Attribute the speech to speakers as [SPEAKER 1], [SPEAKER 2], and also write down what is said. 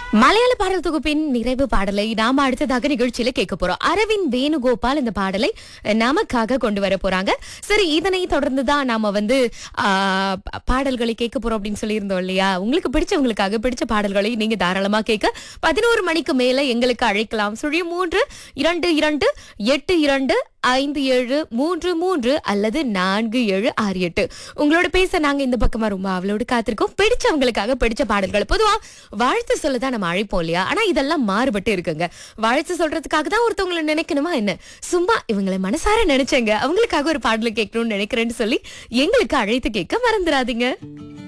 [SPEAKER 1] மலையாள பாடல் தொகுப்பின் நிறைவு பாடலை நாம அடுத்ததாக நிகழ்ச்சியில கேட்க போறோம் அரவிந்த் வேணுகோபால் இந்த பாடலை நமக்காக கொண்டு வர போறாங்க சரி இதனை தொடர்ந்து தான் நாம வந்து ஆ, ப- பாடல்களை கேட்க போறோம் அப்படின்னு சொல்லியிருந்தோம் இல்லையா உங்களுக்கு பிடிச்சவங்களுக்காக பிடிச்ச பாடல்களை நீங்க தாராளமா கேட்க பதினோரு மணிக்கு மேல எங்களுக்கு அழைக்கலாம் சுழி மூன்று இரண்டு இரண்டு எட்டு இரண்டு ஐந்து ஏழு மூன்று மூன்று அல்லது நான்கு ஏழு ஆறு எட்டு உங்களோட பேச நாங்க இந்த பக்கமா ரொம்ப அவளோடு காத்திருக்கோம் பிடிச்சவங்களுக்காக பிடிச்ச பாடல்கள் பொதுவா வாழ்த்து சொல்ல தான் நம்ம அழைப்போம் இல்லையா ஆனா இதெல்லாம் மாறுபட்டு இருக்குங்க வாழ்த்து சொல்றதுக்காக தான் ஒருத்தவங்களை நினைக்கணுமா என்ன சும்மா இவங்களை மனசார நினைச்சேங்க அவங்களுக்காக ஒரு பாடலை கேட்கணும்னு நினைக்கிறேன்னு சொல்லி எங்களுக்கு அழைத்து கேட்க மறந்துடாதீங்க